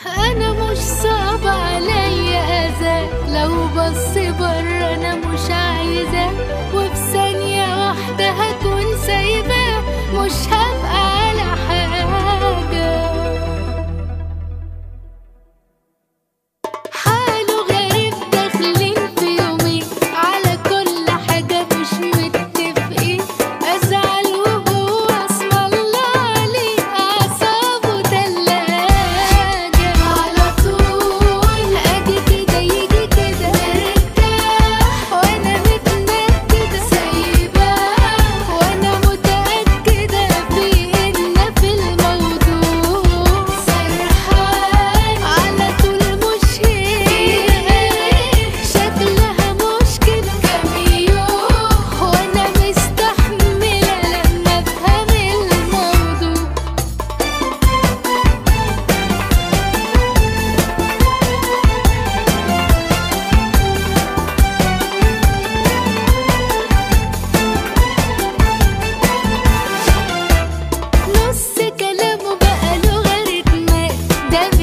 انا مش صعب عليا اذى لو بص بره انا مش عايزة وفي ثانية واحدة هكون سايباه مش هبقى على حاجة حاله غريب داخلين في يومي على كل حاجة مش متفقين أزعل وهو اسم الله عليه أعصابه تلاجة على طول أجي كده يجي كده مرتاح وأنا متنكدة سايباه وأنا متأكدة في إن في الموضوع سرحان على طول مش هي شكلها مشكلة كام يوم وأنا مستحملة لما أفهم الموضوع نص كلامه بقى لغة رتمات ده